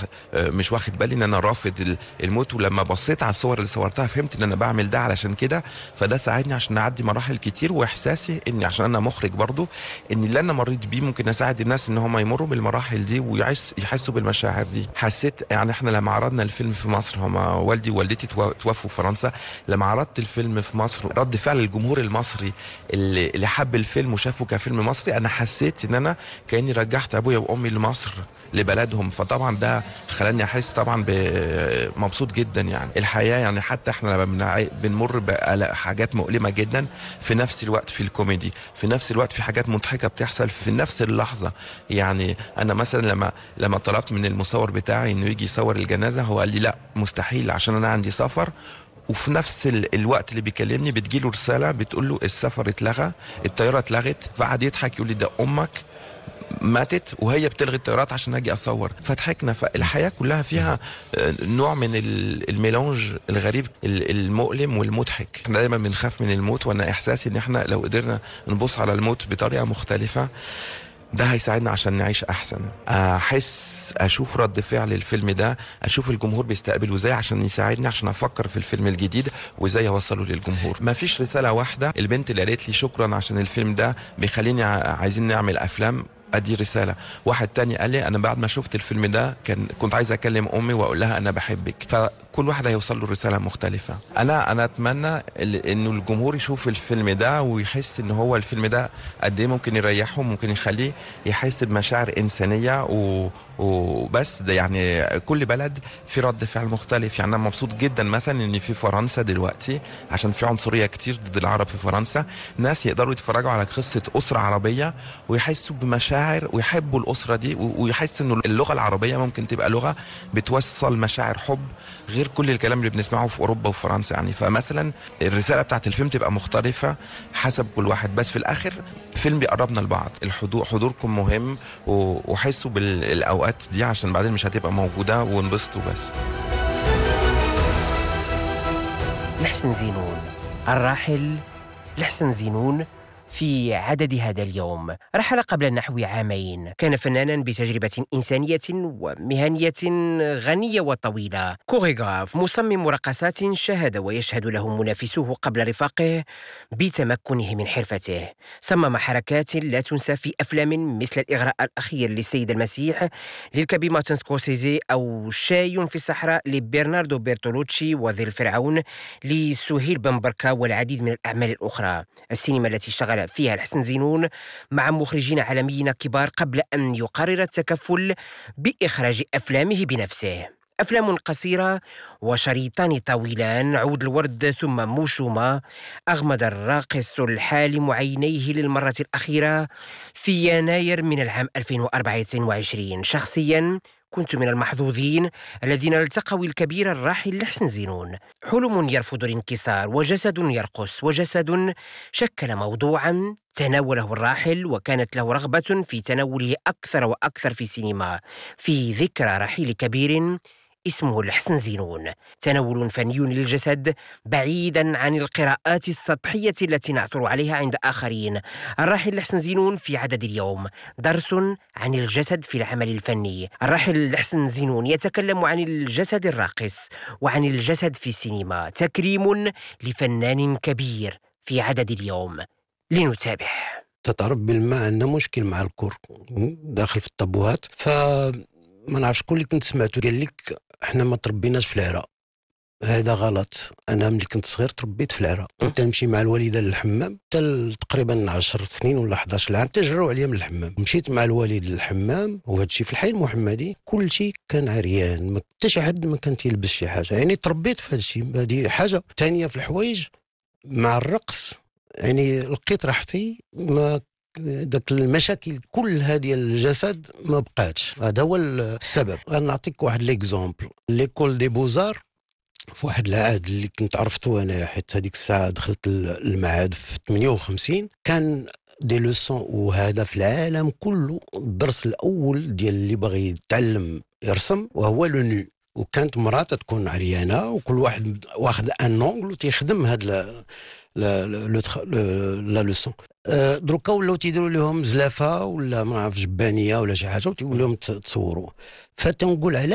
آه، مش واخد بالي ان انا رافض ال- الموت ولما بصيت على الصور اللي صورتها فهمت ان انا بعمل ده علشان كده فده ساعدني عشان اعدي مراحل كتير واحساسي اني عشان انا مخرج برضو ان اللي انا مريت بيه ممكن اساعد الناس ان هم يمروا بالمراحل دي ويحس يحسوا بالمشاعر دي حسيت يعني احنا لما عرضنا الفيلم في مصر هم والدي ووالدتي تو- توفوا في فرنسا لما عرضت الفيلم في مصر رد فعل الجمهور المصري اللي, اللي حب الفيلم وشافه كفيلم مصري انا حسيت ان انا كاني رجعت ابويا وامي لمصر لبلدهم فطبعا ده خلاني احس طبعا ب- مبسوط جدا يعني الحياه يعني حتى احنا لما بنع- بنمر بحاجات مؤلمه جدا في نفس الوقت في الكوميدي في نفس الوقت في حاجات مضحكه بتحصل في نفس اللحظه يعني انا مثلا لما لما طلبت من المصور بتاعي انه يجي يصور الجنازه هو قال لي لا مستحيل عشان انا عندي سفر وفي نفس ال- الوقت اللي بيكلمني بتجيله رساله بتقول له السفر اتلغى الطياره اتلغت فقعد يضحك يقول لي ده امك ماتت وهي بتلغي الطيارات عشان اجي اصور فضحكنا فالحياه كلها فيها آه، نوع من ال- الميلانج الغريب ال- المؤلم والمضحك احنا دايما بنخاف من الموت وانا احساسي ان احنا لو قدرنا نبص على الموت بطريقه مختلفه ده هيساعدنا عشان نعيش احسن احس اشوف رد فعل الفيلم ده اشوف الجمهور بيستقبله ازاي عشان يساعدني عشان افكر في الفيلم الجديد وازاي اوصله للجمهور ما فيش رساله واحده البنت اللي قالت لي شكرا عشان الفيلم ده بيخليني ع- عايزين نعمل افلام ادي رساله واحد تاني قال لي انا بعد ما شفت الفيلم ده كان كنت عايز اكلم امي واقول لها انا بحبك فكل واحد هيوصل له رساله مختلفه انا انا اتمنى ال- انه الجمهور يشوف الفيلم ده ويحس ان هو الفيلم ده قد ايه ممكن يريحه ممكن يخليه يحس بمشاعر انسانيه و... وبس ده يعني كل بلد في رد فعل مختلف يعني انا مبسوط جدا مثلا ان في فرنسا دلوقتي عشان في عنصريه كتير ضد العرب في فرنسا ناس يقدروا يتفرجوا على قصه اسره عربيه ويحسوا بمشاعر ويحبوا الاسره دي و- ويحسوا ان اللغه العربيه ممكن تبقى لغه بتوصل مشاعر حب غير كل الكلام اللي بنسمعه في اوروبا وفرنسا يعني فمثلا الرساله بتاعت الفيلم تبقى مختلفه حسب كل واحد بس في الاخر فيلم بيقربنا لبعض الحضور حضوركم مهم و- وحسوا بالاوقات دي عشان بعدين مش هتبقى موجوده وانبسطوا بس الحسن زينون الراحل الحسن زينون في عدد هذا اليوم رحل قبل نحو عامين كان فنانا بتجربة إنسانية ومهنية غنية وطويلة كوريغراف مصمم رقصات شاهد ويشهد له منافسوه قبل رفاقه بتمكنه من حرفته صمم حركات لا تنسى في أفلام مثل الإغراء الأخير للسيد المسيح للكبي مارتن سكورسيزي أو شاي في الصحراء لبرناردو بيرتولوتشي وذي الفرعون لسهيل بن والعديد من الأعمال الأخرى السينما التي اشتغل فيها الحسن زينون مع مخرجين عالميين كبار قبل أن يقرر التكفل بإخراج أفلامه بنفسه أفلام قصيرة وشريطان طويلان عود الورد ثم موشومة أغمض الراقص الحالم عينيه للمرة الأخيرة في يناير من العام 2024 شخصياً كنت من المحظوظين الذين التقوا الكبير الراحل الحسن زينون حلم يرفض الانكسار وجسد يرقص وجسد شكل موضوعا تناوله الراحل وكانت له رغبة في تناوله أكثر وأكثر في السينما في ذكرى رحيل كبير اسمه الحسن زينون تناول فني للجسد بعيدا عن القراءات السطحية التي نعثر عليها عند آخرين الراحل الحسن زينون في عدد اليوم درس عن الجسد في العمل الفني الراحل الحسن زينون يتكلم عن الجسد الراقص وعن الجسد في السينما تكريم لفنان كبير في عدد اليوم لنتابع تعرف بالماء عندنا مشكل مع الكور داخل في الطابوهات فما نعرفش شكون اللي كنت سمعته قال لك احنا ما تربيناش في العراق هذا غلط انا ملي كنت صغير تربيت في العراق كنت نمشي مع الوالده للحمام حتى تقريبا 10 سنين ولا 11 عام تجروا عليا من الحمام مشيت مع الوالد للحمام وهذا الشيء في الحي المحمدي كل شيء كان عريان ما حتى شي حد ما كان تيلبس شي حاجه يعني تربيت في هذا الشيء هذه حاجه ثانيه في الحوايج مع الرقص يعني لقيت راحتي ما داك المشاكل كلها ديال الجسد ما بقاتش هذا هو السبب غنعطيك واحد ليكزومبل ليكول دي بوزار في واحد العهد اللي كنت عرفته انا حيت هذيك الساعه دخلت المعهد في 58 كان دي لوسون وهذا في العالم كله الدرس الاول ديال اللي باغي يتعلم يرسم وهو لو نو وكانت مراه تكون عريانه وكل واحد واخد ان اونغل وتيخدم هاد لا لا لا لوسون دروكا ولاو تيديروا لهم زلافه ولا ما نعرف جبانيه ولا شي حاجه وتيقول لهم تصوروا فتنقول على